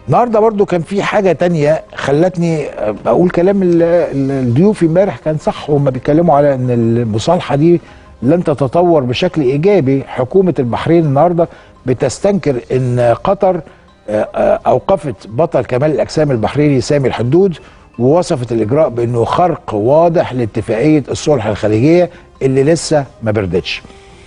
النهارده برضو كان في حاجه تانية خلتني اقول كلام ال- ال- الضيوف امبارح كان صح وهم بيتكلموا على ان المصالحه دي لن تتطور بشكل ايجابي حكومه البحرين النهارده بتستنكر ان قطر آه، آه، اوقفت بطل كمال الاجسام البحريني سامي الحدود ووصفت الاجراء بانه خرق واضح لاتفاقيه الصلح الخليجيه اللي لسه ما بردتش.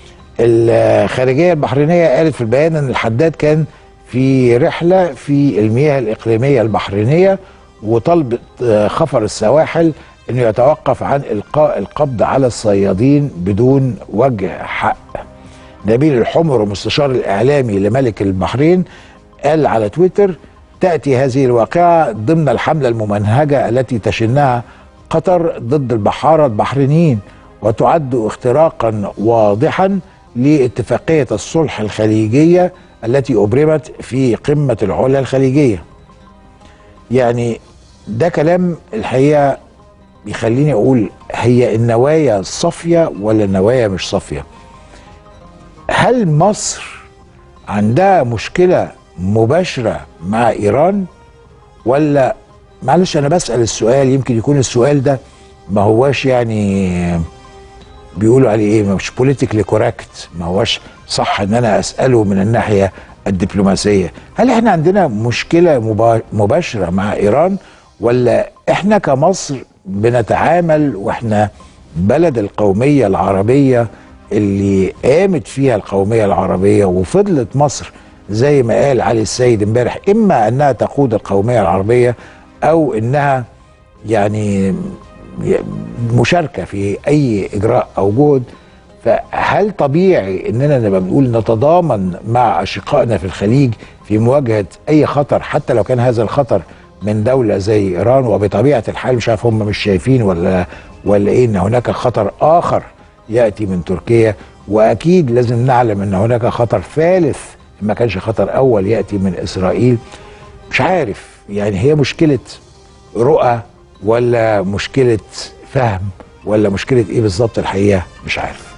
الخارجيه البحرينيه قالت في البيان ان الحداد كان في رحله في المياه الاقليميه البحرينيه وطلبت آه، خفر السواحل انه يتوقف عن القاء القبض على الصيادين بدون وجه حق. نبيل الحمر المستشار الاعلامي لملك البحرين قال على تويتر تاتي هذه الواقعه ضمن الحمله الممنهجه التي تشنها قطر ضد البحاره البحرينيين وتعد اختراقا واضحا لاتفاقيه الصلح الخليجيه التي ابرمت في قمه العلا الخليجيه. يعني ده كلام الحقيقه بيخليني اقول هي النوايا صافيه ولا النوايا مش صافيه؟ هل مصر عندها مشكله مباشره مع ايران ولا معلش انا بسال السؤال يمكن يكون السؤال ده ما هواش يعني بيقولوا عليه ايه مش بوليتيكلي كوركت ما هواش صح ان انا اساله من الناحيه الدبلوماسيه هل احنا عندنا مشكله مبا- مباشره مع ايران ولا احنا كمصر بنتعامل واحنا بلد القوميه العربيه اللي قامت فيها القوميه العربيه وفضلت مصر زي ما قال علي السيد امبارح اما انها تقود القوميه العربيه او انها يعني مشاركه في اي اجراء او جهد فهل طبيعي اننا نبقى بنقول نتضامن مع اشقائنا في الخليج في مواجهه اي خطر حتى لو كان هذا الخطر من دوله زي ايران وبطبيعه الحال مش عارف هم مش شايفين ولا ولا ايه ان هناك خطر اخر ياتي من تركيا واكيد لازم نعلم ان هناك خطر ثالث ما كانش خطر اول ياتي من اسرائيل مش عارف يعني هي مشكله رؤى ولا مشكله فهم ولا مشكله ايه بالظبط الحقيقه مش عارف